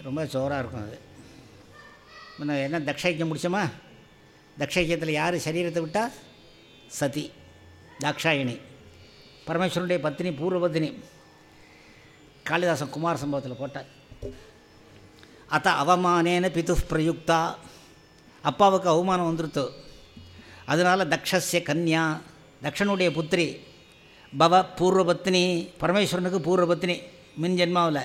ரொம்ப சோறாக இருக்கும் அது முன்ன என்ன தக்ஷயஜம் முடிச்சோமா தக்ஷயஜத்தில் யார் சரீரத்தை விட்டா சதி தாக்ஷாயினி பரமேஸ்வரனுடைய பத்தினி பூர்வ பத்தினி காளிதாசன் குமார சம்பவத்தில் போட்டார் அத்த அவமானேன பிது பிரயுக்தா அப்பாவுக்கு அவமானம் வந்துருத்து அதனால் தக்ஷஸ்ய கன்யா தக்ஷனுடைய புத்திரி பவ பூர்வபத்னி பரமேஸ்வரனுக்கு பூர்வபத்னி மின் ஜென்மாவில்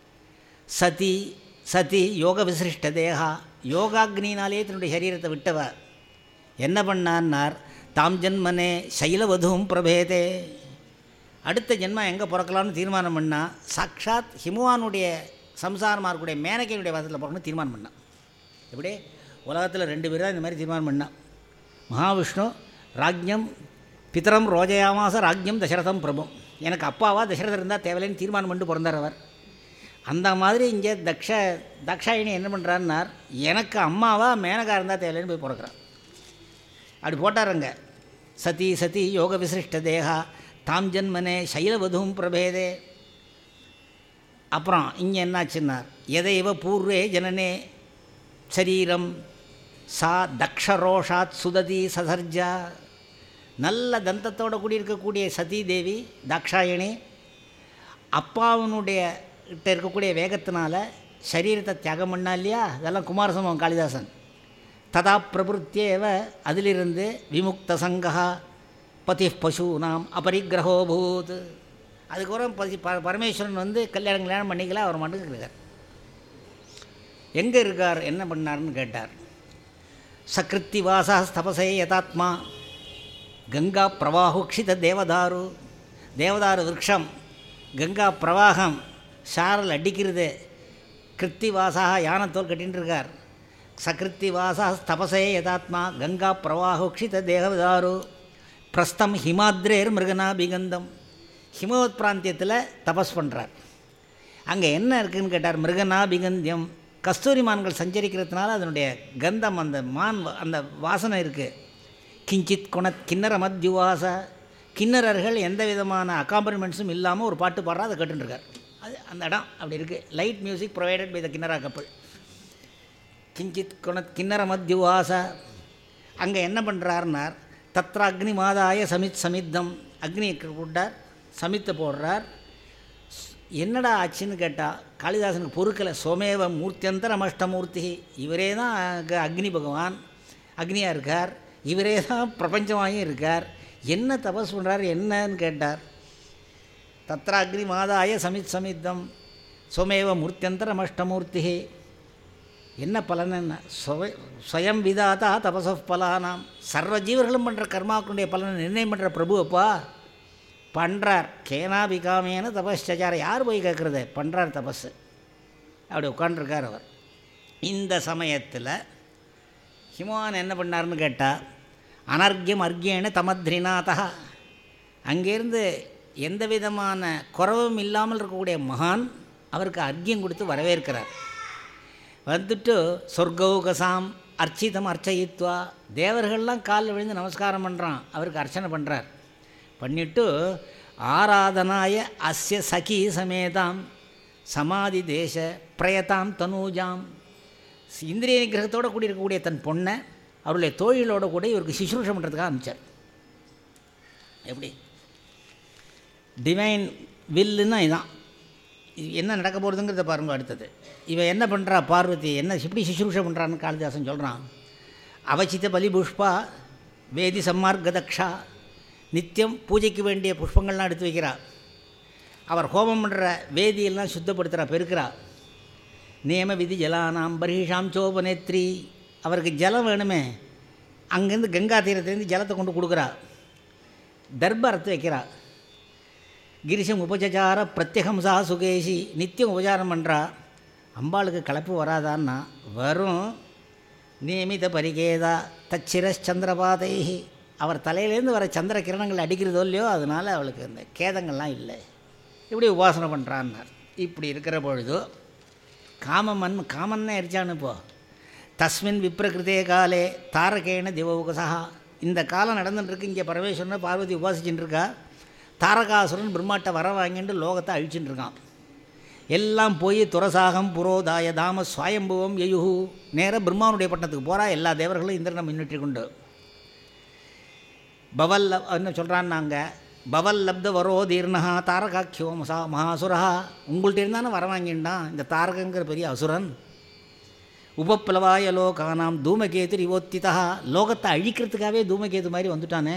சதி சதி யோக விசிருஷ்ட தேகா யோகாக்னினாலே தன்னுடைய சரீரத்தை விட்டவ என்ன பண்ணான்னார் தாம் ஜென்மனே சைலவதுவும் பிரபேதே அடுத்த ஜென்மம் எங்கே பிறக்கலாம்னு தீர்மானம் பண்ணால் சாக்ஷாத் ஹிமுவானுடைய சம்சாரமாக இருக்கக்கூடிய மேனகையினுடைய வாசத்தில் பிறக்கணும்னு தீர்மானம் பண்ணான் எப்படி உலகத்தில் ரெண்டு பேர் தான் இந்த மாதிரி தீர்மானம் பண்ணான் மகாவிஷ்ணு ராஜ்யம் பிதரம் ரோஜயாமாச ராஜ்யம் தசரதம் பிரபு எனக்கு அப்பாவா தசரதர் இருந்தால் தேவையில்லைன்னு தீர்மானம் பண்ணிட்டு பிறந்தார் அவர் அந்த மாதிரி இங்கே தக்ஷ தக்ஷாயினி என்ன பண்ணுறான்னார் எனக்கு அம்மாவா மேனகா இருந்தால் தேவையில்லைன்னு போய் பிறக்கிறான் அப்படி போட்டாருங்க சதி சதி யோக விசிருஷ்ட தேகா தாம் ஜன்மனே சைலவதும் பிரபேதே அப்புறம் இங்கே என்னாச்சுன்னார் எதைவ பூர்வே ஜனனே சரீரம் சா தக்ஷரோஷாத் சுததி சசர்ஜா நல்ல தந்தத்தோடு கூடி இருக்கக்கூடிய சதி தேவி தாக்ஷாயணி அப்பாவினுடைய கிட்ட இருக்கக்கூடிய வேகத்தினால சரீரத்தை தியாகம் பண்ணா இல்லையா இதெல்லாம் குமாரசம்பவம் காளிதாசன் ததா பிரபுத்தியேவ அதிலிருந்து விமுக்த சங்கா பதி பசூனாம் அபரிக்கிரகோபூத் அதுக்கப்புறம் பதி ப பரமேஸ்வரன் வந்து கல்யாணம் கல்யாணம் பண்ணிக்கல அவர் மட்டும் இருக்கார் எங்கே இருக்கார் என்ன பண்ணார்னு கேட்டார் சக்ருத்தி வாசா ஸ்தபசே யதாத்மா கங்கா பிரவாகுக்ஷித தேவதாரு தேவதாரு விரக்ஷம் கங்கா பிரவாகம் சாரல் அடிக்கிறது கிருத்தி வாசா யானத்தோல் கட்டின்னு இருக்கார் சகிருத்தி வாசா தபசே யதாத்மா கங்கா பிரவாகுக்ஷித தேவதாரு பிரஸ்தம் ஹிமாத்ரேர் மிருகனாபிகந்தம் ஹிமவத் பிராந்தியத்தில் தபஸ் பண்ணுறார் அங்கே என்ன இருக்குதுன்னு கேட்டார் மிருகனாபிகந்தியம் கஸ்தூரி மான்கள் சஞ்சரிக்கிறதுனால அதனுடைய கந்தம் அந்த மான் வ- அந்த வாசனை இருக்குது கிஞ்சித் குணத் கிண்ணற மத்யுவாச கிண்ணறர்கள் எந்த விதமான அக்காம்பனிமெண்ட்ஸும் இல்லாமல் ஒரு பாட்டு பாடுறா அதை கேட்டுருக்கார் அது அந்த இடம் அப்படி இருக்குது light music provided by the கிண்ணரா கப்பல் கிஞ்சித் குணத் கிண்ணற மத்யுவாச அங்கே என்ன பண்ணுறாருனார் தத்ர அக்னி மாதாய சமித் சமித்தம் அக்னியை கூட்டார் சமித்தை போடுறார் என்னடா ஆச்சுன்னு கேட்டால் காளிதாசனுக்கு பொறுக்கலை சோமேவ மூர்த்தியந்தரம் அஷ்டமூர்த்தி இவரே தான் அங்க அக்னி பகவான் அக்னியாக இருக்கார் இவரே தான் பிரபஞ்சமாயும் இருக்கார் என்ன தபஸ் பண்ணுறார் என்னன்னு கேட்டார் தத்ர அக்னி மாதாய சமித் சமித்தம் சோமேவ மூர்த்தியந்தரம் அஷ்டமூர்த்தி என்ன பலன் ஸ்வயம் விதாதா தபச பலானாம் சர்வ ஜீவர்களும் பண்ணுற கர்மாக்களுடைய பலனை நிர்ணயம் பண்ணுற பிரபு அப்பா பண்ணுறார் கேனாபிகாமேன தபஸ்சச்சார யார் போய் கேட்குறது பண்ணுறார் தபஸ் அப்படி உட்காண்டிருக்கார் அவர் இந்த சமயத்தில் ஹிமவான் என்ன பண்ணார்னு கேட்டால் அனர்க்கியம் அர்க்கியேன தமத்ரிநாதா அங்கேருந்து எந்த விதமான குறவும் இல்லாமல் இருக்கக்கூடிய மகான் அவருக்கு அர்க்கியம் கொடுத்து வரவேற்கிறார் வந்துட்டு சொர்க்கௌகசாம் அர்ச்சிதம் அர்ச்சயித்வா தேவர்கள்லாம் காலில் விழுந்து நமஸ்காரம் பண்ணுறான் அவருக்கு அர்ச்சனை பண்ணுறார் பண்ணிட்டு ஆராதனாய அஸ்ய சகி சமேதாம் சமாதி தேச பிரயதாம் தனூஜாம் இந்திரிய நிகிரகத்தோடு கூடி இருக்கக்கூடிய தன் பொண்ணை அவருடைய தோழிகளோட கூட இவருக்கு சிசுரூஷம் பண்ணுறதுக்காக அனுப்பிச்சார் எப்படி டிவைன் வில்லுன்னா இதான் இது என்ன நடக்க போகிறதுங்கிறத பாருங்க அடுத்தது இவன் என்ன பண்ணுறா பார்வதி என்ன எப்படி சிசுரூஷம் பண்ணுறான்னு காளிதாசன் சொல்கிறான் அவசித்த பலி புஷ்பா வேதி சம்மார்க்க தக்ஷா நித்தியம் பூஜைக்கு வேண்டிய புஷ்பங்கள்லாம் எடுத்து வைக்கிறா அவர் ஹோமம் பண்ணுற வேதியெல்லாம் சுத்தப்படுத்துகிறா பெருக்கிறா நியம விதி ஜலானாம் பரீஷாம் சோபநேத்ரி அவருக்கு ஜலம் வேணுமே அங்கேருந்து கங்கா தீரத்துலேருந்து ஜலத்தை கொண்டு கொடுக்குறா தர்ப அறுத்து வைக்கிறா கிரிஷம் உபச்சார பிரத்யகம்சா சுகேஷி நித்தியம் உபச்சாரம் பண்ணுறா அம்பாளுக்கு கலப்பு வராதான்னா வரும் நியமித பரிகேதா தச்சிரச்சந்திரபாதை அவர் தலையிலேருந்து வர சந்திர கிரணங்கள் அடிக்கிறதோ இல்லையோ அதனால் அவளுக்கு அந்த கேதங்கள்லாம் இல்லை இப்படி உபாசனை பண்ணுறான்னார் இப்படி இருக்கிற பொழுது காமமன் காமன்னே எரிச்சான்னு இப்போ தஸ்மின் விப்ரகிருதே காலே தாரகேன திவவுகசா இந்த காலம் நடந்துட்டுருக்கு இங்கே பரமேஸ்வரனை பார்வதி உபாசிச்சுட்டு இருக்கா தாரகாசுரன் பிரம்மாட்ட வர வாங்கிட்டு லோகத்தை அழிச்சுட்டு இருக்கான் எல்லாம் போய் துரசாகம் புரோதாய தாம சுவாயம்புவம் யயுகு நேர பிரம்மாவனுடைய பட்டணத்துக்கு போகிறா எல்லா தேவர்களும் இந்திரனை முன்னிட்டு கொண்டு பவல் என்ன சொல்கிறான்னு நாங்கள் பவல் லப்த வரோ தீர்ணஹா தாரகாக்கியோ மசா மகாசுரா உங்கள்கிட்ட இருந்தானே வர வாங்கிண்டான் இந்த தாரகங்கிற பெரிய அசுரன் உபப்ளவாய லோகானாம் தூமகேது ரிவோத்திதா லோகத்தை அழிக்கிறதுக்காகவே தூமகேது மாதிரி வந்துட்டானே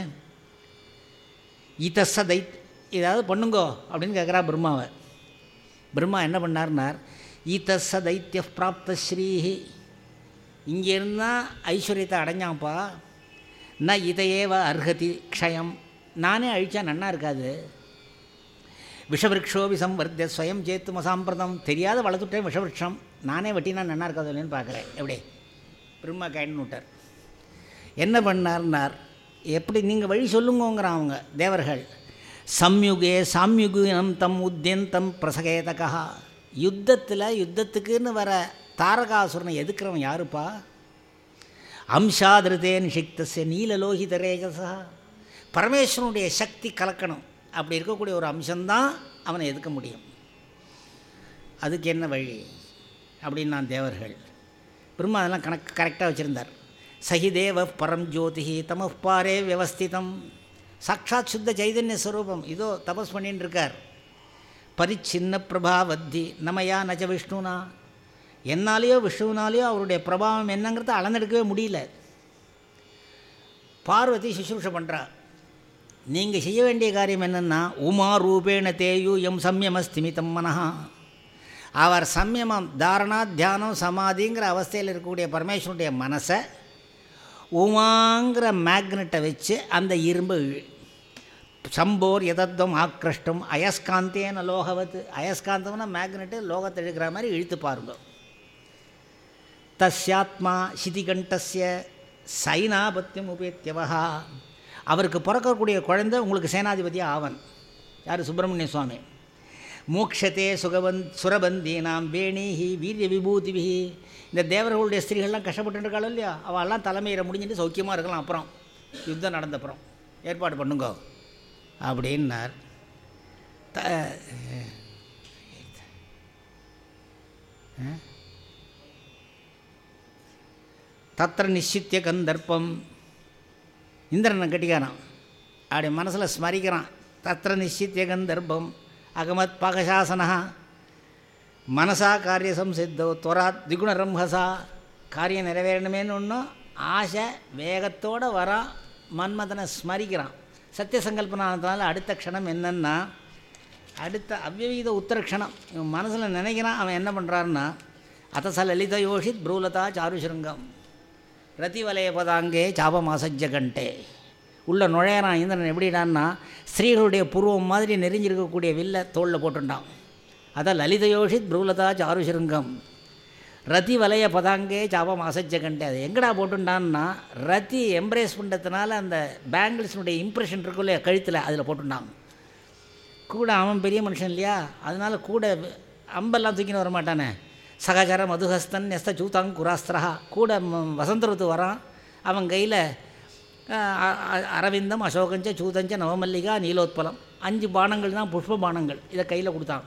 ஈத்தஸ தைத் ஏதாவது பண்ணுங்கோ அப்படின்னு கேட்குறா பிரம்மாவை பிரம்மா என்ன பண்ணார்னார் ஈத்தஸ தைத்திய பிராப்த ஸ்ரீஹி இங்கே இருந்தால் ஐஸ்வர்யத்தை அடைஞ்சான்ப்பா ந இதையேவ அர்ஹதி க்ஷயம் நானே அழிச்சா நன்னா இருக்காது விஷவருஷோபி சம்வர்த்திய ஸ்வயம் சேத்து மசாம்பிரதம் தெரியாத வளர்த்துட்டேன் விஷவருஷம் நானே வெட்டினா நன்னா இருக்காது இல்லைன்னு பார்க்குறேன் எப்படி பிரம்மா கைன்னு விட்டார் என்ன பண்ணார்னார் எப்படி நீங்கள் வழி சொல்லுங்கோங்கிறான் அவங்க தேவர்கள் சம்யுகே சாம்யுகுனம் தம் உத்தியந்தம் பிரசகேதகா யுத்தத்தில் யுத்தத்துக்குன்னு வர தாரகாசுரனை எதுக்குறவன் யாருப்பா அம்சாதிருதே நிஷிக்தஸ்ய நீலலோகித ரேகசா பரமேஸ்வரனுடைய சக்தி கலக்கணும் அப்படி இருக்கக்கூடிய ஒரு அம்சம்தான் அவனை எதுக்க முடியும் அதுக்கு என்ன வழி அப்படின்னு நான் தேவர்கள் பிரம்மா அதெல்லாம் கணக்கு கரெக்டாக வச்சுருந்தார் சகிதேவ பரம் ஜோதிஹி தமப்பாரே வியவஸ்திதம் சாட்சாத் சுத்த சைதன்ய ஸ்வரூபம் இதோ தபஸ் பண்ணின்னு இருக்கார் பரிச்சின்ன பிரபாவத்தி நமயா நஜ விஷ்ணுனா என்னாலேயோ விஷ்ணுனாலேயோ அவருடைய பிரபாவம் என்னங்கிறத அளந்தெடுக்கவே முடியல பார்வதி சுசுரூஷ பண்ணுறா நீங்கள் செய்ய வேண்டிய காரியம் என்னென்னா உமா ரூபேண தேயு எம் சம்யமஸ்திமிதம் மனஹா அவர் சம்யமம் தாரணா தியானம் சமாதிங்கிற அவஸ்தையில் இருக்கக்கூடிய பரமேஸ்வரனுடைய மனசை உமாங்கிற மேக்னெட்டை வச்சு அந்த இரும்பு இழு. சம்போர் எதத்துவம் ஆக்ரஷ்டம் அயஸ்காந்தேன லோகவத் அயஸ்காந்தம்னா மேக்னெட்டு லோகத்தை இழுக்கிற மாதிரி இழுத்து பாருங்க தஸ்யாத்மா சிதிகண்டஸ்ய சைனாபத்தியம் உபேத்தியவகா அவருக்கு பிறக்கக்கூடிய குழந்தை உங்களுக்கு சேனாதிபதி ஆவன் யார் சுப்பிரமணிய சுவாமி மோக்ஷத்தே சுகவந் சுரபந்தீனாம் வேணீஹி வீரிய விபூதிபிஹி இந்த தேவர்களுடைய ஸ்திரீகள்லாம் கஷ்டப்பட்டு இருக்காளோ இல்லையா அவெல்லாம் தலைமையில முடிஞ்சுட்டு சௌக்கியமாக இருக்கலாம் அப்புறம் யுத்தம் நடந்த அப்புறம் ஏற்பாடு பண்ணுங்க அப்படின்னார் த தத்திர நிச்சித்திய கந்தர்ப்பம் இந்திரனை கட்டிக்காரான் அப்படி மனசில் ஸ்மரிக்கிறான் தத்திர நிச்சித்திய கந்தர்ப்பம் அகமத் பாகசாசனா மனசா காரிய சம்சித்தோ துவராத் திகுணரம்ஹசா காரியம் நிறைவேறணுமேனு ஒன்றும் ஆசை வேகத்தோடு வரான் மன்மதனை ஸ்மரிக்கிறான் சத்திய சங்கல்பனானதுனால அடுத்த க்ஷணம் என்னன்னா அடுத்த அவ்வீத உத்தர க்ஷணம் இவன் மனசில் நினைக்கிறான் அவன் என்ன பண்ணுறான்னா அத்தச லலித யோஷித் ப்ரூலதா சாருஷிருங்கம் ரதிவலய பதாங்கே சாபமாசஜ்ஜ கண்டே உள்ள நுழையிறான் இந்திரன் எப்படிடான்னா ஸ்திரீகளுடைய புருவம் மாதிரி நெறிஞ்சிருக்கக்கூடிய வில்ல தோளில் போட்டுட்டான் அதான் லலிதயோஷித் ப்ரூலதா சாருஷிருங்கம் ரதி வலய பதாங்கே சாபம் அசைச்ச கண்டே அது எங்கடா போட்டுட்டான்னா ரதி எம்ப்ரேஸ் பண்ணுறதுனால அந்த பேங்கிள்ஸினுடைய இம்ப்ரெஷன் இருக்கும் இல்லையா கழுத்தில் அதில் போட்டுட்டான் கூட அவன் பெரிய மனுஷன் இல்லையா அதனால கூட அம்பெல்லாம் தூக்கின்னு வர மாட்டானே சகஜர மதுஹஸ்தன் நெஸ்த சூதாங் குராஸ்திரஹா கூட ம- வசந்த ருத்து வரான் அவன் கையில் அரவிந்தம் அசோகஞ்ச சூதஞ்ச நவமல்லிகா நீலோத்பலம் அஞ்சு பானங்கள் தான் புஷ்ப பானங்கள் இதை கையில் கொடுத்தான்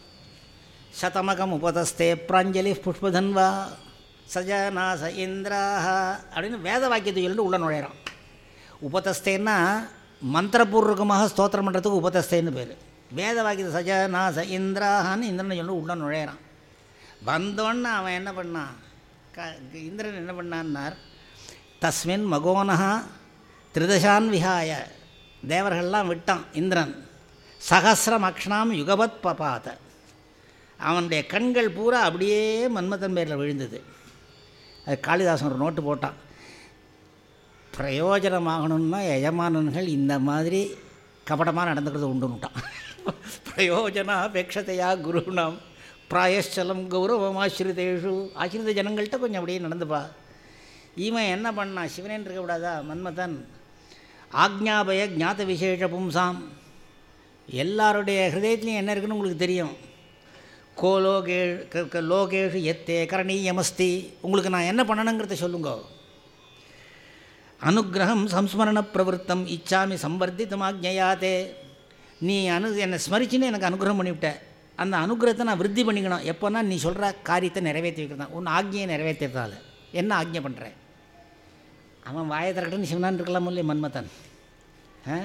சதமகம் உபதஸ்தே பிராஞ்சலி புஷ்பதன்வா சஜனாச இந்திராஹ அப்படின்னு வேத வாக்கியத்தை சொல்லிட்டு உள்ள நுழையிறான் உபதஸ்தேன்னா மந்திரபூர்வகமாக ஸ்தோத்திரம் பண்ணுறதுக்கு உபதஸ்தேன்னு பேர் வேத வாக்கியத்தை சஜனாச இந்திராஹான்னு இந்திரனை சொல்லி உள்ள நுழையிறான் வந்தோன்னு அவன் என்ன பண்ணான் க இந்திரன் என்ன பண்ணான்னார் தஸ்மின் மகோனஹா திரிதசான் விஹாய தேவர்கள்லாம் விட்டான் இந்திரன் சகசிரம் அக்ஷணாம் யுகபத் பபாத அவனுடைய கண்கள் பூரா அப்படியே மன்மதன் பேரில் விழுந்தது அது காளிதாசன் ஒரு நோட்டு போட்டான் பிரயோஜனமாகணும்னா எஜமானன்கள் இந்த மாதிரி கபடமாக நடந்துக்கிறது உண்டுன்னுட்டான் பிரயோஜனாபேட்சத்தையா குருணம் பிராயச்சலம் கௌரவம் ஆசிரிதேஷு ஆசிரித ஜனங்கள்கிட்ட கொஞ்சம் அப்படியே நடந்துப்பா இவன் என்ன பண்ணான் சிவனேன் இருக்கக்கூடாதா மன்மதன் ஆக்ஞாபய ஞாத விசேஷ பும்சாம் எல்லாருடைய ஹிருதயத்துலையும் என்ன இருக்குன்னு உங்களுக்கு தெரியும் கோ லோகே க- க- லோகேஷு எத்தே கரணீயமஸ்தி உங்களுக்கு நான் என்ன பண்ணணுங்கிறத சொல்லுங்க அனுகிரகம் சம்ஸ்மரண பிரவருத்தம் இச்சாமி சம்வர்த்திதமாக்ஞயாதே நீ அனு என்னை ஸ்மரிச்சுன்னு எனக்கு அனுகிரகம் பண்ணிவிட்ட அந்த அனுகிரகத்தை நான் விருத்தி பண்ணிக்கணும் எப்போனா நீ சொல்கிற காரியத்தை நிறைவேற்றி வைக்கிறதான் உன் ஆக்ஞையை நிறைவேற்றுறதால என்ன ஆக்ஞை பண்ணுறேன் அவன் வாயை திறக்கட்டுன்னு சிவனான் இருக்கலாம் இல்லையே மன்மதன் ஆ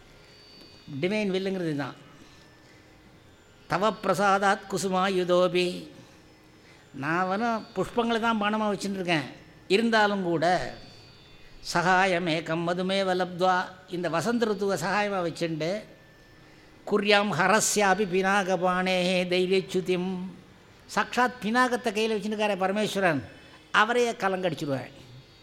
டிவைன் வில்லுங்கிறது தான் தவ பிரசாதாத் குசுமா யுதோபி நான் வேணும் புஷ்பங்களை தான் பானமாக வச்சுட்டுருக்கேன் இருந்தாலும் கூட சகாயம் ஏக்கம் மதுமேவ லப்த்வா இந்த வசந்த ருத்துவை சகாயமாக வச்சுண்டு குர்யாம் ஹரஸ்யாபி பினாகபானே தைரியச்சுதிம் சாட்சாத் பினாகத்தை கையில் வச்சுருக்காரே பரமேஸ்வரன் அவரையே கலங்கடிச்சிடுவேன்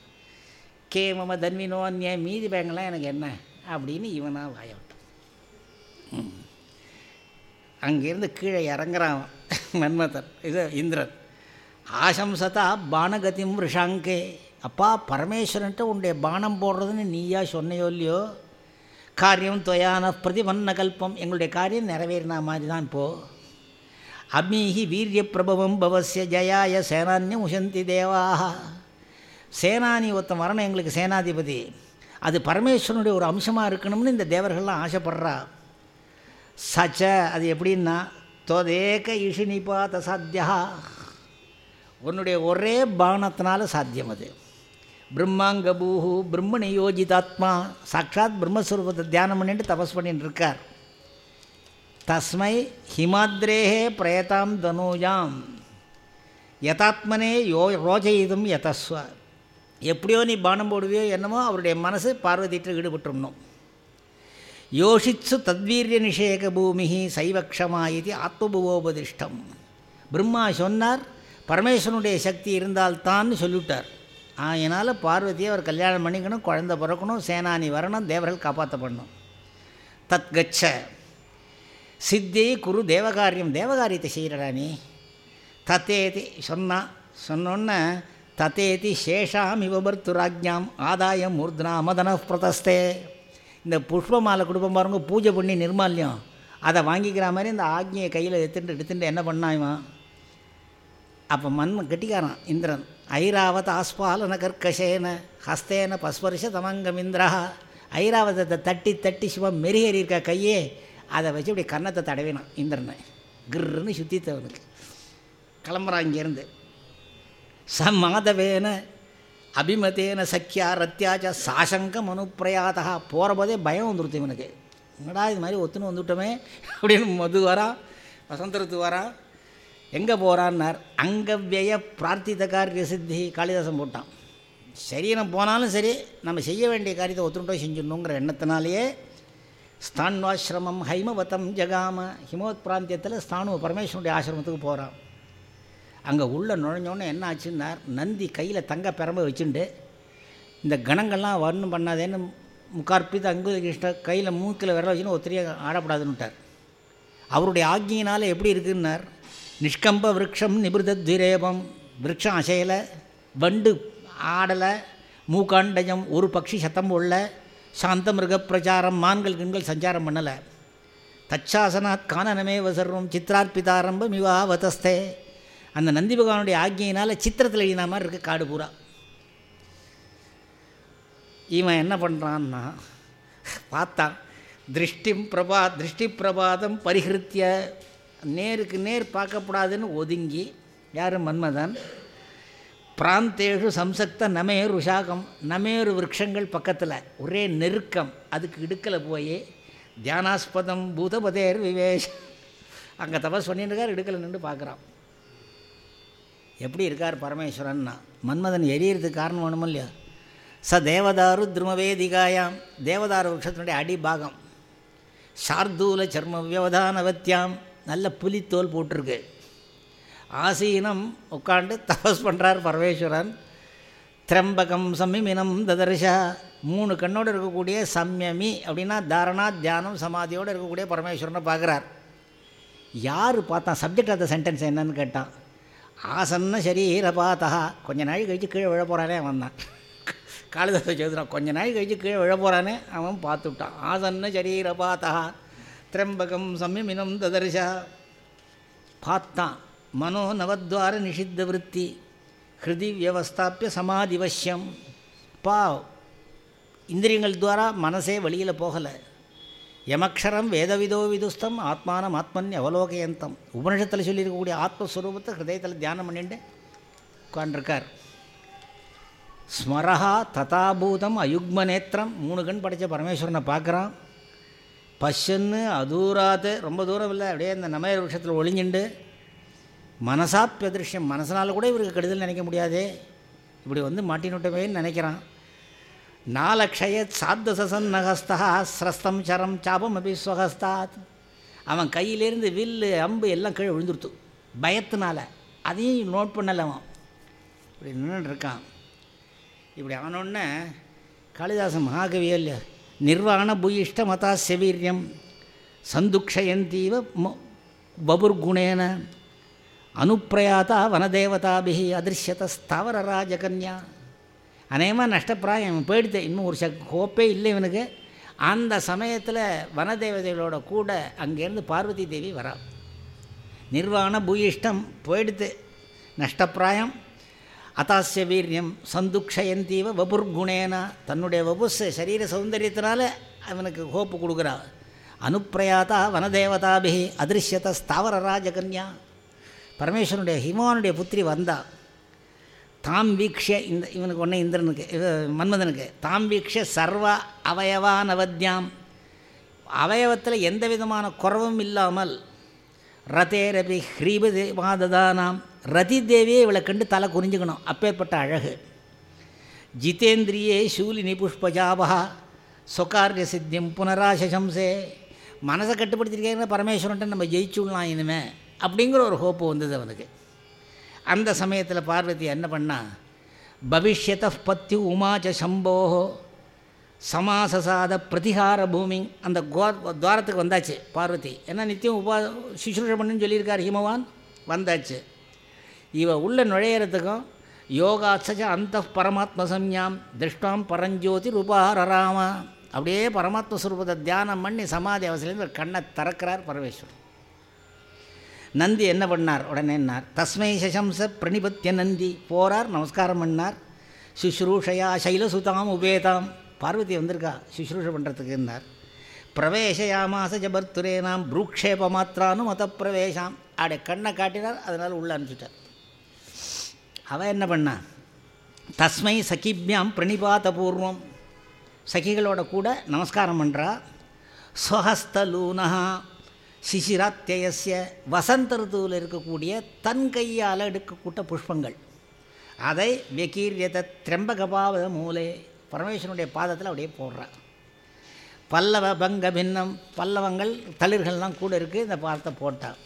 கே மம தன்வினோ அந்நிய மீதி பேங்கெல்லாம் எனக்கு என்ன அப்படின்னு இவனா வாயவிட்டான் அங்கேருந்து கீழே இறங்குறான் மன்மதன் இது இந்திரன் ஆசம்சதா பானகதிம் ரிஷாங்கே அப்பா பரமேஸ்வரன்ட்ட உன்னுடைய பானம் போடுறதுன்னு நீயா சொன்னையோ இல்லையோ காரியம் தொயான பிரதிபன்ன கல்பம் எங்களுடைய காரியம் நிறைவேறின மாதிரி தான் இப்போது அமீஹி வீரிய பிரபவம் பவசிய ஜயாய சேனான்யம் உசந்தி தேவாக சேனானி ஒருத்தன் வரணும் எங்களுக்கு சேனாதிபதி அது பரமேஸ்வரனுடைய ஒரு அம்சமாக இருக்கணும்னு இந்த தேவர்கள்லாம் ஆசைப்படுறா சச்ச அது எப்படின்னா தொதேக இஷினிபாத சாத்தியா உன்னுடைய ஒரே பானத்தினால சாத்தியம் அது பிரம்மாங்கபூஹு பிரம்ம நியோஜிதாத்மா சாட்சாத் பிரம்மஸ்வரூபத்தை தியானம் பண்ணிட்டு தபஸ் பண்ணிட்டு இருக்கார் தஸ்மை ஹிமாத்ரேஹே பிரயதாம் தனூஜாம் யதாத்மனே யோ ரோஜயிதும் யதஸ்வ எப்படியோ நீ பானம் போடுவியோ என்னமோ அவருடைய மனசு பார்வதிட்டு ஈடுபட்டுடணும் யோஷித்சு தத்வீரிய நிஷேக பூமி சைவக்ஷமா இது ஆத்மபுவோபதிஷ்டம் பிரம்மா சொன்னார் பரமேஸ்வரனுடைய சக்தி இருந்தால்தான் சொல்லிவிட்டார் அதனால் பார்வதியை அவர் கல்யாணம் பண்ணிக்கணும் குழந்த பிறக்கணும் சேனானி வரணும் தேவர்கள் காப்பாற்றப்படணும் தத் கச்ச சித்தி குரு தேவகாரியம் தேவகாரியத்தை செய்கிறடா நீ தத்தேதி சொன்னா சொன்னோன்ன தத்தேதி சேஷாம் இவபர்த்துராஜ்ஞாம் ஆதாயம் மூர்த்னா மதன பிரதஸ்தே இந்த புஷ்ப மாலை கொடுப்போம் பாருங்க பூஜை பண்ணி நிர்மால்யம் அதை வாங்கிக்கிற மாதிரி இந்த ஆக்ஞையை கையில் எடுத்துட்டு எடுத்துட்டு என்ன பண்ணான் இவன் அப்போ மண் கெட்டிக்காரான் இந்திரன் ஐராவத ஆஸ்பாலன கர்க்கசேன ஹஸ்தேன பஸ்பரிஷ தமங்கம் இந்திரா ஐராவதத்தை தட்டி தட்டி சிவம் மெருகேறி இருக்க கையே அதை வச்சு இப்படி கன்னத்தை தடவினான் இந்திரனை கிர்ன்னு சுத்தித்தவனுக்கு கிளம்புறான் இங்கேருந்து ச மாதவேன அபிமதேன சக்கியா ரத்தியாச்ச சாசங்கம் அனுப்பிரயாதா போகிற போதே பயம் வந்துடுது இவனுக்கு என்னடா இது மாதிரி ஒத்துன்னு வந்துவிட்டோமே அப்படின்னு மது வரான் வசந்த ருத்து வரான் எங்கே போகிறான்னார் அங்கவிய பிரார்த்தித காரிய சித்தி காளிதாசன் போட்டான் சரி நம்ம போனாலும் சரி நம்ம செய்ய வேண்டிய காரியத்தை ஒத்துணுட்டோ செஞ்சிடணுங்கிற எண்ணத்தினாலேயே ஸ்தான்வாசிரமம் ஹைமவதம் ஜகாம ஹிமோத் பிராந்தியத்தில் ஸ்தானு பரமேஸ்வருடைய ஆசிரமத்துக்கு போகிறான் அங்கே உள்ளே நுழைஞ்சோன்னே என்ன ஆச்சுன்னார் நந்தி கையில் தங்க பெரம்ப வச்சுண்டு இந்த கணங்கள்லாம் வரணும் பண்ணாதேன்னு முக்கார்பித்த அங்குத கிருஷ்ண கையில் மூக்கில் விரல வச்சுன்னு ஒத்திரியை ஆடப்படாதுன்னுட்டார் அவருடைய ஆக்ஞியினால் எப்படி இருக்குன்னார் நிஷ்கம்ப விரக்ஷம் நிபிருதத்விரேபம் விரக்ஷம் அசையலை வண்டு ஆடலை மூக்காண்டஜம் ஒரு பக்ஷி சத்தம் உள்ள சாந்த மிருக பிரச்சாரம் மான்கள் கிண்கள் சஞ்சாரம் பண்ணலை தச்சாசனாத் கானனமே வசர்வம் சித்திரார்பிதாரம்பம் இவாவதஸ்தே அந்த நந்தி பகவானுடைய ஆக்ஞையினால் சித்திரத்தில் எழுதின மாதிரி இருக்குது காடு பூரா இவன் என்ன பண்ணுறான்னா பார்த்தான் திருஷ்டிம் பிரபா திருஷ்டி பிரபாதம் பரிகிருத்திய நேருக்கு நேர் பார்க்கப்படாதுன்னு ஒதுங்கி யார் மன்மதன் பிராந்தேஷு சம்சக்த நமேரு உஷாகம் நமேரு விரக்ஷங்கள் பக்கத்தில் ஒரே நெருக்கம் அதுக்கு இடுக்கலை போய் தியானாஸ்பதம் பூதபதேர் விவேஷ் அங்கே தபஸ் பண்ணிட்டு இருக்கார் இடுக்கலை நின்று பார்க்குறான் எப்படி இருக்கார் பரமேஸ்வரன்னா மன்மதன் எரியறதுக்கு காரணம் வேணுமோ இல்லையா ச தேவதாரு திருமவேதிகாயாம் தேவதாரு விரக்ஷத்தினுடைய அடிபாகம் சார்தூல சர்ம வியவதானவத்தியாம் நல்ல புலித்தோல் போட்டிருக்கு ஆசீனம் உட்காண்டு தபஸ் பண்ணுறார் பரமேஸ்வரன் திரம்பகம் சம்மிமினம் ததர்ஷா மூணு கண்ணோடு இருக்கக்கூடிய சம்யமி அப்படின்னா தாரணா தியானம் சமாதியோடு இருக்கக்கூடிய பரமேஸ்வரனை பார்க்குறார் யார் பார்த்தான் சப்ஜெக்ட் ஆஃப் த சென்டென்ஸ் என்னன்னு கேட்டான் ஆசன்ன சரீர பார்த்தா கொஞ்ச நாள் கழித்து கீழே விழ போகிறானே அவன் தான் காளிதாச எழுதுறான் கொஞ்ச நாள் கழித்து கீழே விழ போகிறானே அவன் பார்த்துட்டான் ஆசன்ன சரீர பார்த்தா திரம்பகம் சம்யமினம் ததர்ஷா பார்த்தான் மனோ நவத்வார நிஷித்த விற்பி ஹிருதி வியவஸ்தாப்பிய சமாதிவசியம் பா இந்திரியங்கள் துவாரா மனசே வெளியில் போகலை யமக்ஷரம் வேதவிதோ விதுஸ்தம் ஆத்மானம் ஆத்மன் அவலோகயந்தம் உபனிஷத்தில் சொல்லியிருக்கக்கூடிய ஆத்மஸ்வரூபத்தை ஹிருதயத்தில் தியானம் பண்ணிட்டு உட்காண்டிருக்கார் ஸ்மரஹா ததாபூதம் அயுக்ம நேத்திரம் மூணு கண் படைத்த பரமேஸ்வரனை பார்க்குறான் பஷன்னு அதூராத்து ரொம்ப தூரம் இல்லை அப்படியே இந்த நமையர் விஷயத்தில் ஒளிஞ்சுண்டு மனசாப்பியதிருஷ்யம் மனசனால் கூட இவருக்கு கெடுதல் நினைக்க முடியாது இப்படி வந்து மாட்டினுட்டமேன்னு நினைக்கிறான் நாலக்ஷய சாத்தசன் நகஸ்தா ஸ்ரஸ்தம் சரம் சாபம் அபி ஸ்வகஸ்தாத் அவன் கையிலேருந்து வில்லு அம்பு எல்லாம் கீழே விழுந்துருத்து பயத்தினால அதையும் நோட் பண்ணலை அவன் இப்படி நின்றுட்டு இருக்கான் இப்படி ஆனோடனே காளிதாசன் மகாகவியல் நிர்வாண பூயிஷ்ட மதா செவீரியம் சந்துக்ஷயந்தீவ பபுர்குணேன அனுப்பிரயாதா வனதேவதாபிகி அதிருஷ்யத ஸ்தாவர ராஜகன்யா அநேகமாக நஷ்டப்பிராயம் இவன் போயிடுது இன்னும் ஒரு சக் ஹோப்பே இல்லை இவனுக்கு அந்த சமயத்தில் வனதேவதைகளோட கூட அங்கேருந்து பார்வதி தேவி வரா நிர்வாண பூயிஷ்டம் போயிடுது நஷ்டப்பிராயம் அதாசிய வீரியம் சந்துக்ஷயந்தீவ வபுர்குணேனா தன்னுடைய வபுஸ் சரீர சௌந்தரியத்தினால அவனுக்கு ஹோப்பு கொடுக்குறா அனுப்பிரயாதா வனதேவதாபிகி அதிருஷ்யத ஸ்தாவர ராஜகன்யா பரமேஸ்வரனுடைய ஹிமானுடைய புத்திரி வந்தா தாம் வீக்ஷ இந்த இவனுக்கு ஒன்று இந்திரனுக்கு இவ மன்மதனுக்கு தாம் வீக்ஷ சர்வ அவயவானவத்யாம் அவயவத்தில் எந்த விதமான குறவும் இல்லாமல் ரதேரபி ஹ்ரீபதி மாததானாம் ரதி தேவியே இவளை கண்டு தலை குறிஞ்சுக்கணும் அப்பேற்பட்ட அழகு ஜிதேந்திரியே சூலினி புஷ்பஜாபகா சொகாரிய சித்தியம் புனராசம்சே மனசை கட்டுப்படுத்திருக்கேங்க பரமேஸ்வரன்ட்ட நம்ம ஜெயிச்சுடலாம் இனிமே அப்படிங்கிற ஒரு ஹோப்பு வந்தது அவனுக்கு அந்த சமயத்தில் பார்வதி என்ன பண்ணா பவிஷ்யத பத்தி உமாச்ச சம்போஹோ சமாசசாத பிரதிகார பூமி அந்த கோ துவாரத்துக்கு வந்தாச்சு பார்வதி ஏன்னா நித்தியம் உபா சுசுரூஷ பண்ணுன்னு சொல்லியிருக்கார் ஹிமவான் வந்தாச்சு இவ உள்ள நுழையிறதுக்கும் யோகாச்ச அந்த பரமாத்ம சம்யாம் திருஷ்டாம் பரஞ்சோதி ரூபாரராம அப்படியே பரமாத்ம ஸ்வரூபத்தை தியானம் பண்ணி சமாதி அவசியம் கண்ணை திறக்கிறார் பரமேஸ்வரன் நந்தி என்ன பண்ணார் உடனே என்னார் தஸ்மை சசம்ச பிரணிபத்திய நந்தி போறார் நமஸ்காரம் பண்ணார் சுஷ்ரூஷையா சைலசுதாம் உபேதாம் பார்வதி வந்திருக்கா சுஷ்ரூஷ பண்ணுறதுக்கு இருந்தார் பிரவேசயாமாச ஜபர்த்துரேனாம் ப்ரூக்ஷேப மாத்திரானும் மத பிரவேசாம் ஆடைய கண்ணை காட்டினார் அதனால் உள்ள அனுப்பிச்சிட்டார் அவன் என்ன பண்ணா தஸ்மை சகிபியாம் பிரணிபாத பூர்வம் சகிகளோட கூட நமஸ்காரம் பண்ணுறா ஸ்வஹஸ்தலூனஹா சிசிராத்தியசிய வசந்த ருத்துவில் இருக்கக்கூடிய தன் கையால் எடுக்கக்கூட்ட புஷ்பங்கள் அதை வெகீரியத திரம்பகபாவத மூலே பரமேஸ்வரனுடைய பாதத்தில் அப்படியே போடுறார் பல்லவ பங்க பின்னம் பல்லவங்கள் தளிர்கள்லாம் கூட இருக்குது இந்த பாதத்தை போட்டான்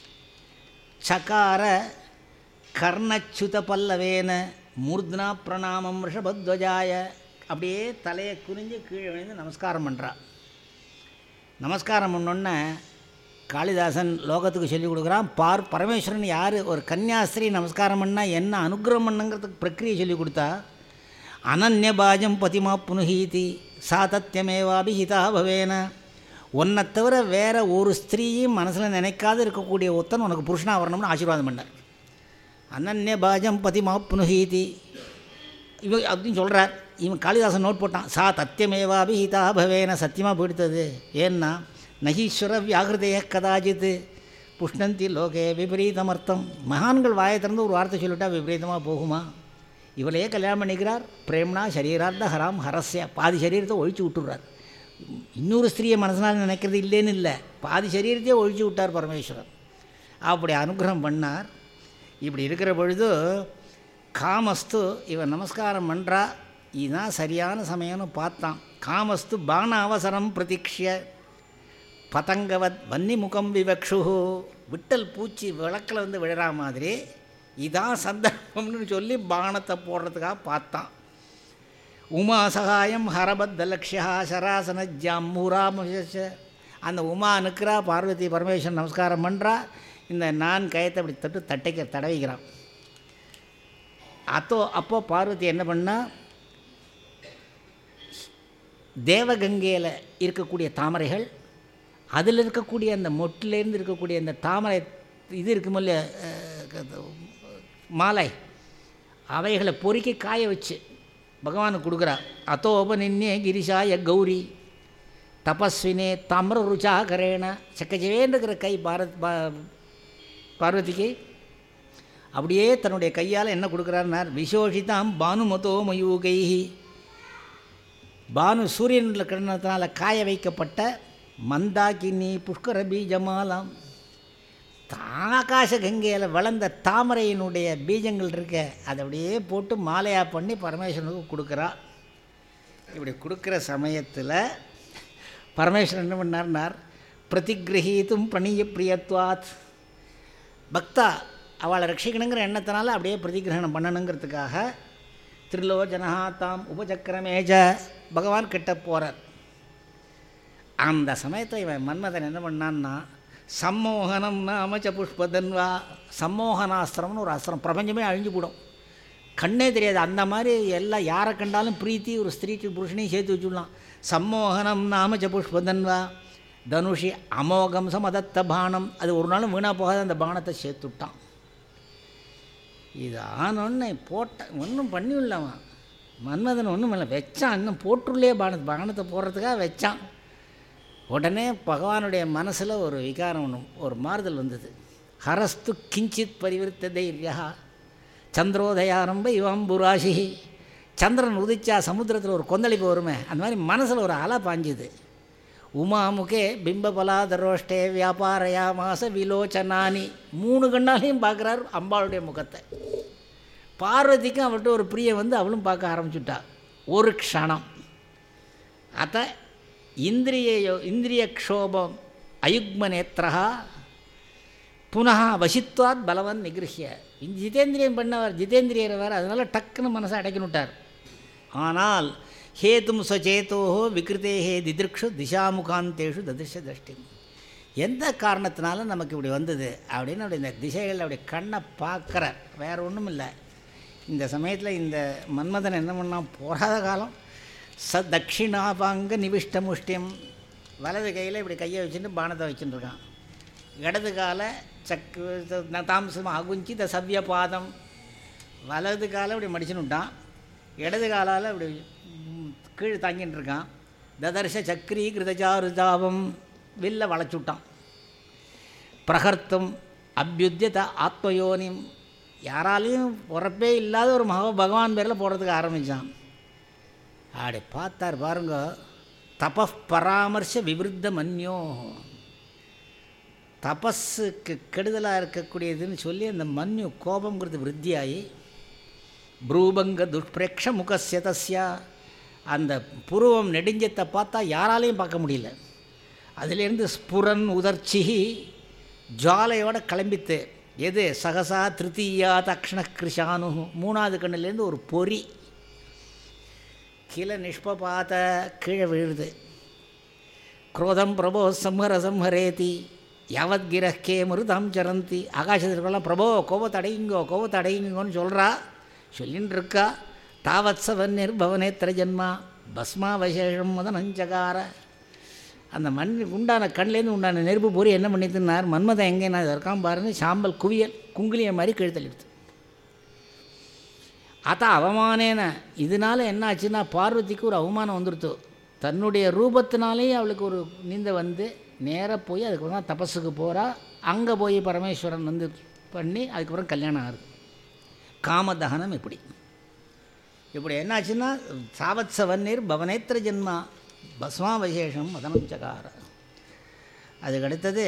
சகார கர்ணச்சுத பல்லவேன மூர்த்னா பிரணாமம் ரிஷபத்வஜாய அப்படியே தலையை குனிஞ்சு கீழே விழுந்து நமஸ்காரம் பண்ணுறா நமஸ்காரம் பண்ணோன்னே காளிதாசன் லோகத்துக்கு சொல்லிக் கொடுக்குறான் பார் பரமேஸ்வரன் யார் ஒரு கன்னியாஸ்திரி நமஸ்காரம் பண்ணால் என்ன அனுகிரகம் பண்ணுங்கிறதுக்கு பிரக்கிரியை சொல்லி கொடுத்தா அனன்யபாஜம் பதிமா புனுஹீதி சாதத்தியமேவாபிஹிதா பவேன உன்னை தவிர வேற ஒரு ஸ்திரீயும் மனசில் நினைக்காது இருக்கக்கூடிய ஒருத்தன் உனக்கு புருஷனாக வரணும்னு ஆசீர்வாதம் பண்ணார் அனன்யபாஜம் பதிமா புனுஹீதி இவன் அப்படின்னு சொல்கிறார் இவன் காளிதாசன் நோட் போட்டான் சா தத்தியமேவாபிஹிதா பவேன சத்தியமாக போயிடுத்தது ஏன்னா நகீஸ்வர வியாகிருதைய கதாஜித் புஷ்ணந்தி லோகே விபரீதமர்த்தம் மகான்கள் வாயை திறந்து ஒரு வார்த்தை சொல்லிட்டா விபரீதமாக போகுமா இவளையே கல்யாணம் பண்ணிக்கிறார் பிரேம்னா சரீரார்த்த ஹராம் ஹரஸ்ய பாதி சரீரத்தை ஒழிச்சு விட்டுறார் இன்னொரு ஸ்திரீயை மனசனால் நினைக்கிறது இல்லைன்னு இல்லை பாதி சரீரத்தையே ஒழிச்சு விட்டார் பரமேஸ்வரன் அப்படி அனுகிரகம் பண்ணார் இப்படி இருக்கிற பொழுது காமஸ்து இவன் நமஸ்காரம் பண்ணுறா இதுதான் சரியான சமயம்னு பார்த்தான் காமஸ்து பான அவசரம் பிரதீக்ஷிய பதங்கவத் வன்னிமுகம் விவக்ஷு விட்டல் பூச்சி விளக்கில் வந்து விழுற மாதிரி இதான் சந்தர்ப்பம்னு சொல்லி பானத்தை போடுறதுக்காக பார்த்தான் உமா சகாயம் ஹரபத் லக்ஷா சராசன ஜாம்பூராம அந்த உமா நிற்கிறா பார்வதி பரமேஸ்வரன் நமஸ்காரம் பண்ணுறா இந்த நான் கயத்தை அப்படி தட்டு தட்டைக்க தடவிக்கிறான் அத்தோ அப்போ பார்வதி என்ன பண்ணா தேவகங்கையில் இருக்கக்கூடிய தாமரைகள் அதில் இருக்கக்கூடிய அந்த மொட்டிலேருந்து இருக்கக்கூடிய அந்த தாமரை இது இருக்குமோ இல்லையா மாலை அவைகளை பொறுக்கி காய வச்சு பகவானுக்கு கொடுக்குறா அத்தோப நின்னே கிரிஷாய கௌரி தபஸ்வினே தம்ர ருச்சாகரேன சக்கஜவேன்னு இருக்கிற கை பாரத் பா பார்வதிக்கு அப்படியே தன்னுடைய கையால் என்ன கொடுக்குறாருனார் விசோஷிதாம் பானுமதோ மயூகைஹி பானு சூரியனில் கிரணத்தினால காய வைக்கப்பட்ட மந்தாகினி புஷ்கர பீஜமாலாம் ஆகாச கங்கையில் வளர்ந்த தாமரையினுடைய பீஜங்கள் இருக்க அதை அப்படியே போட்டு மாலையாக பண்ணி பரமேஸ்வரனுக்கு கொடுக்குறா இப்படி கொடுக்குற சமயத்தில் பரமேஸ்வரன் என்ன பண்ணார்னார் பிரதிகிரகீத்தும் பணிய பிரியத்வாத் பக்தா அவளை ரட்சிக்கணுங்கிற எண்ணத்தினால அப்படியே பிரதிகிரகணம் பண்ணணுங்கிறதுக்காக திரிலோஜனா தாம் உபசக்கரமேஜ பகவான் கிட்ட போகிறார் அந்த சமயத்தில் இவன் மன்மதன் என்ன பண்ணான்னா சம்மோகனம் நாமச்ச புஷ்பதன்வா சம்மோகனாஸ்திரம்னு ஒரு அஸ்திரம் பிரபஞ்சமே அழிஞ்சு போடும் கண்ணே தெரியாது அந்த மாதிரி எல்லாம் யாரை கண்டாலும் பிரீத்தி ஒரு ஸ்திரீக்கு புருஷனையும் சேர்த்து வச்சுடலாம் சம்மோகனம் நாமச்ச புஷ்பதன்வா தனுஷி அமோகம் சமதத்த பானம் அது ஒரு நாளும் வீணாக போகாத அந்த பானத்தை சேர்த்துட்டான் இது ஆனொன்னு போட்ட ஒன்றும் பண்ணிவிடலாமா மன்மதன் ஒன்றும் இல்லை வச்சான் இன்னும் போட்டுள்ளே பான பானத்தை போடுறதுக்காக வச்சான் உடனே பகவானுடைய மனசில் ஒரு விகாரம் ஒன்று ஒரு மாறுதல் வந்தது ஹரஸ்து கிஞ்சித் பரிவிருத்த தைரியா சந்திரோதயாரம்ப இவம்புராசி சந்திரன் உதிச்சா சமுத்திரத்தில் ஒரு கொந்தளிப்பு வருமே அந்த மாதிரி மனசில் ஒரு அலை பாஞ்சுது உமாமுகே பிம்பபலாதரோஷ்டே வியாபாரயா மாச விலோச்சனானி மூணு கண்ணாலையும் பார்க்குறார் அம்பாளுடைய முகத்தை பார்வதிக்கும் அவள்கிட்ட ஒரு பிரியம் வந்து அவளும் பார்க்க ஆரம்பிச்சுட்டா ஒரு க்ஷணம் அத்த இந்திரிய இந்திரிய க்ஷோபம் அயுக்ம நேத்திரா புனः வசித்வாத் பலவன் நிகிருஹிய ஜிதேந்திரியன் பண்ணவர் ஜிதேந்திரியர் வேறு அதனால் டக்குன்னு மனசை அடைக்கணுட்டார் ஆனால் ஹேதும் ஸ்வச்சேதோ விகிருத்தேஹே திதிருக்ஷு திசாமுகாந்தேஷு ததிர்ஷ தஷ்டி எந்த காரணத்தினால நமக்கு இப்படி வந்தது அப்படின்னு அப்படி இந்த திசைகள் அப்படி கண்ணை பார்க்குறார் வேறு ஒன்றும் இல்லை இந்த சமயத்தில் இந்த மன்மதன் என்ன பண்ணால் போகாத காலம் ச தட்சிணாபாங்க நிவிஷ்ட முஷ்டியம் வலது கையில் இப்படி கையை வச்சுட்டு பானத்தை வச்சுட்டு இருக்கான் இடது கால சக்கு தாம்சம் அகுஞ்சி த சவ்ய பாதம் வலது காலை இப்படி மடிச்சுன்னு விட்டான் இடது காலால் இப்படி கீழே தாங்கின்னு இருக்கான் ததர்ஷ சக்ரி கிருதஜாருதாபம் வில்ல வளைச்சுட்டான் பிரகர்த்தம் அபியுத்தியத ஆத்மயோனிம் யாராலையும் பிறப்பே இல்லாத ஒரு மக பகவான் பேரில் போடுறதுக்கு ஆரம்பித்தான் அப்படி பார்த்தார் பாருங்க தப பராமர்ச விவருத்த மன்யோ தபஸுக்கு கெடுதலாக இருக்கக்கூடியதுன்னு சொல்லி அந்த மன்யு கோபங்கிறது விருத்தியாகி ப்ரூபங்க துஷ்பிரேக்ஷ முகசிய தஸ்யா அந்த புருவம் நெடுஞ்சத்தை பார்த்தா யாராலையும் பார்க்க முடியல அதிலேருந்து ஸ்புரன் உதர்ச்சி ஜுவாலையோட கிளம்பித்து எது சகசா திருத்தீயா தக்ஷண கிருஷானு மூணாவது கண்ணுலேருந்து ஒரு பொறி கீழே நிஷ்பபாத கீழே விழுது குரோதம் பிரபோ சம்ஹர சம்ஹரேதி யாவத் கிரஹ்கே மிருதம் சரந்தி ஆகாசத்திற்கெல்லாம் பிரபோ கோபத்தை அடையுங்கோ கோபத்தை அடையுங்கோன்னு சொல்கிறா சொல்லின்னு இருக்கா தாவத்சவன் நிர்பவனேத்திர ஜன்மா பஸ்மா வசேஷம் மதனஞ்சகார அந்த மண் உண்டான கண்லேருந்து உண்டான நெருப்பு பொறி என்ன பண்ணிட்டுனார் மன்மதன் எங்கே நான் இருக்கான் பாருங்க சாம்பல் குவியல் குங்குலிய மாதிரி கழுத்தளிடுது அத்தா அவமானேன இதனால் என்ன ஆச்சுன்னா பார்வதிக்கு ஒரு அவமானம் வந்துடுத்து தன்னுடைய ரூபத்தினாலேயே அவளுக்கு ஒரு நிந்தை வந்து நேராக போய் அதுக்கப்புறம் தான் தபஸுக்கு போகிறா அங்கே போய் பரமேஸ்வரன் வந்து பண்ணி அதுக்கப்புறம் கல்யாணம் ஆகுது காமதகனம் இப்படி இப்படி என்னாச்சுன்னா சாவத்சவன்னீர் பவனேத்திர ஜென்மா பஸ்மா விசேஷம் மதனம் சகார அதுக்கு அடுத்தது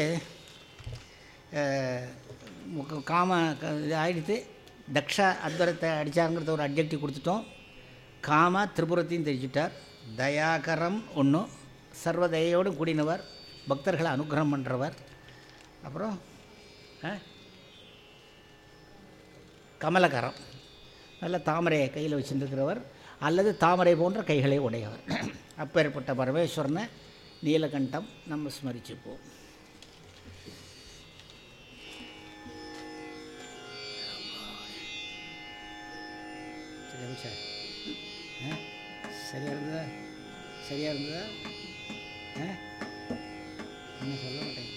காம இது ஆயிடுத்து தக்ஷ அத்வரத்தை அடித்தாருங்கிறத ஒரு அப்ஜெக்டிவ் கொடுத்துட்டோம் காம திரிபுரத்தையும் தெரிஞ்சுட்டார் தயாகரம் ஒன்று சர்வதயோடு கூடினவர் பக்தர்களை அனுகிரகம் பண்ணுறவர் அப்புறம் கமலகரம் நல்ல தாமரையை கையில் வச்சுருக்கிறவர் அல்லது தாமரை போன்ற கைகளை உடையவர் அப்பேற்பட்ட பரமேஸ்வரனை நீலகண்டம் நம்ம ஸ்மரிச்சுப்போம் சார் சரியாக இருந்ததா சரியாக இருந்ததா ஆ என்ன சொல்ல மாட்டேங்க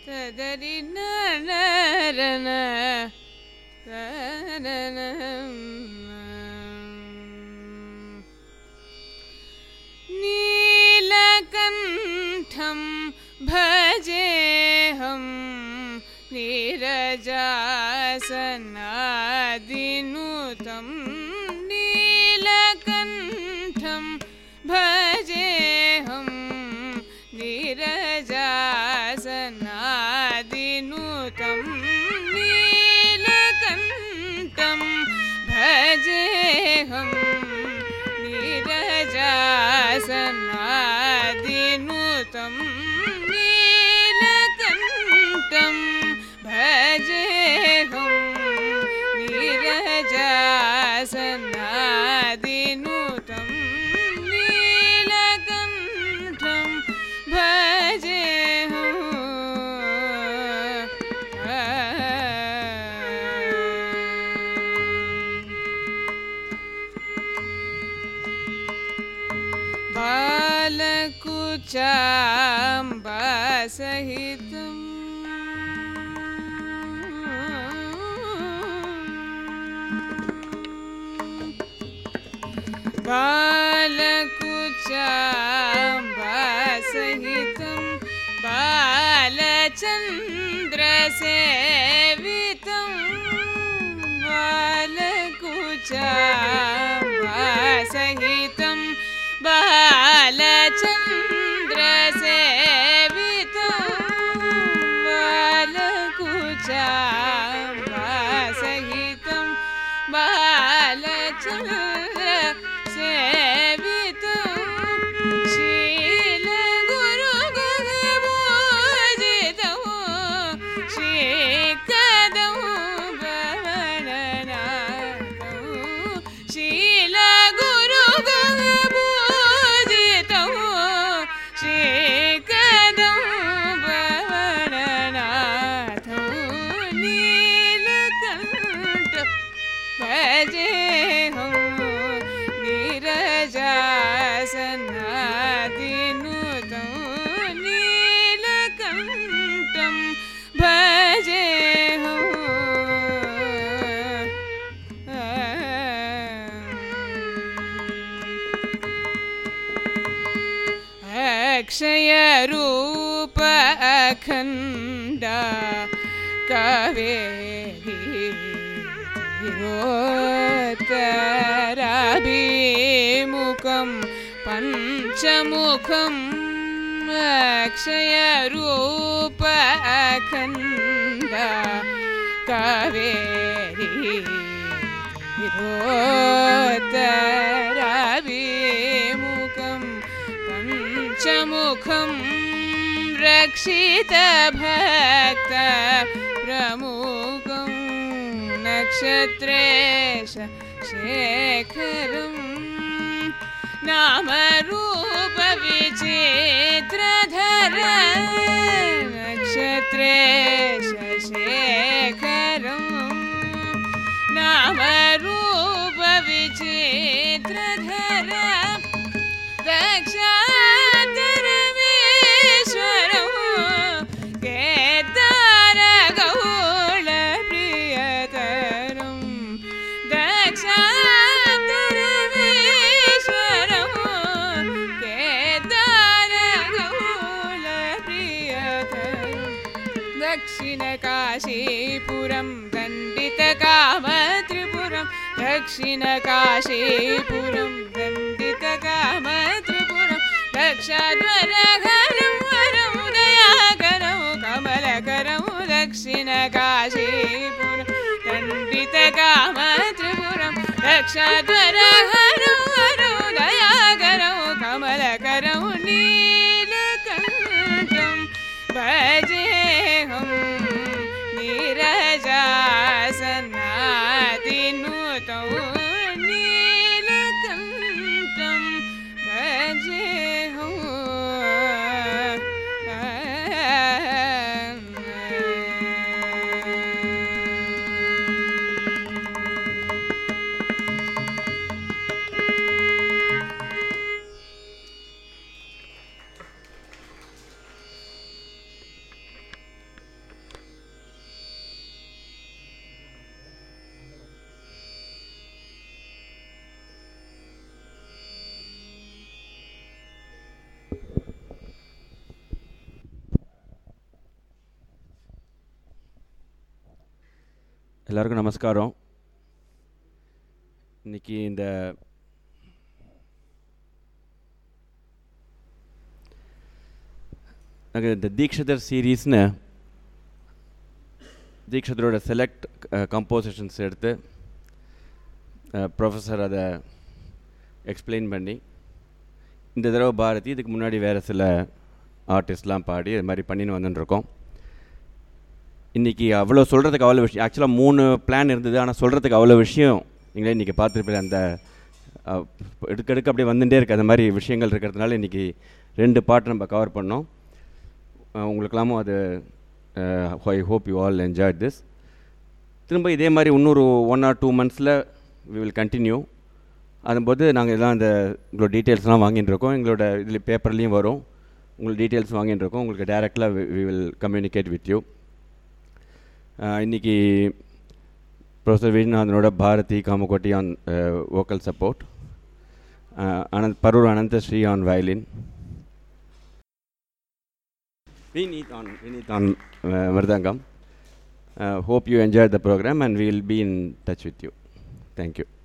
ததரி நரன नीलकण्ठं भजेऽहं नीरजासनादिनुतं नीलकण्ठं भजेऽहं नीरजासनादिनुतं नीलकण्ठं भजेऽहं नीरजासनादिनुतं नीलकण्ठं भजेऽहं नीरजासनादिनुतं नीलकण्ठं भजेऽहम् बालकुचाम्बासहितम् बालकुचाम्बासहितं बालचन्द्रसेवितं बालकुचाम्बासहितं बालचन्द्रसेवितं बालकुचाम्बासहितं बालचन्द्रसेवितं शीलगुरुगुरुपूजितं श्रीकदं भवननाथं शीलगुरुगुरुपूजितं श्रीकदं भवननाथं नीलकण्ठ भजेऽहं नीरजासनादिनुतं नीलकण्ठं भजेऽहम् अक्षयरूप अखण्ड कावेरीरोत्तराभिमुखं पञ्चमुखम् अक्षयरूप अखण्ड कावेरी रोत्तराभिमुखं पञ्चमुखं रक्षितभक्त प्रमुखं नक्षत्रेश शेखरं नामरूपविचित्रधर नक्षत्रेश शेखरं नामरूपविचित्रधर दक्षाधरमेश्वरं केदारगौळप्रियतरं दक्षाधरमेश्वरं केदारगौळप्रियतरं दक्षिणकाशीपुरं दण्डितकामत्रिपुरं दक्षिणकाशीपुरं दण्डितकामत्रिपुरं दक्षाध्वरघरं वरं दयाकरं कमलकरं दक्षिणकाशीपुरं दण्डितकामत्रिपुरं दक्षाध्वरघरं वरं दयाकरं कमलकरं नीलकण्ठं भजेऽहं नीरजासनादिनुतौ नीलकण्ठं भजेऽहम् எல்லாருக்கும் நமஸ்காரம் இன்னைக்கு இந்த நாங்கள் இந்த தீக்ஷதர் சீரீஸ்னு தீக்ஷதரோட செலக்ட் கம்போசிஷன்ஸ் எடுத்து ப்ரொஃபஸர் அதை எக்ஸ்பிளைன் பண்ணி இந்த தடவை பாரதி இதுக்கு முன்னாடி வேறு சில ஆர்டிஸ்ட்லாம் பாடி இது மாதிரி பண்ணின்னு வந்துட்டுருக்கோம் இன்றைக்கி அவ்வளோ சொல்கிறதுக்கு அவ்வளோ விஷயம் ஆக்சுவலாக மூணு பிளான் இருந்தது ஆனால் சொல்கிறதுக்கு அவ்வளோ விஷயம் நீங்களே இன்றைக்கி பார்த்துருப்பீங்க அந்த அஹ், எடுக்க எடுக்க அப்படியே வந்துட்டே இருக்குது அந்த மாதிரி விஷயங்கள் இருக்கிறதுனால இன்றைக்கி ரெண்டு பாட்டு நம்ம கவர் பண்ணோம் அஹ், உங்களுக்கெல்லாமும் அது I hope you all enjoy this திரும்ப இதே மாதிரி இன்னொரு ஒன் ஆர் டூ மந்த்ஸில் வி வில் கண்டினியூ அதும்போது நாங்கள் எல்லாம் இந்த உங்களோட டீட்டெயில்ஸ்லாம் வாங்கிட்டு இருக்கோம் எங்களோட இதில் பேப்பர்லேயும் வரும் உங்களுக்கு டீட்டெயில்ஸ் வாங்கிட்டு இருக்கோம் உங்களுக்கு டேரெக்டாக we will communicate with you இன்றைக்கி ப்ரொஃபஸர் விஜயநாதனோட Bharathi Kamakoti on vocal support Anand Parur Anandhashree on violin Vineeth on Vineeth on mridangam hope you enjoyed the program and we will be in touch with you thank you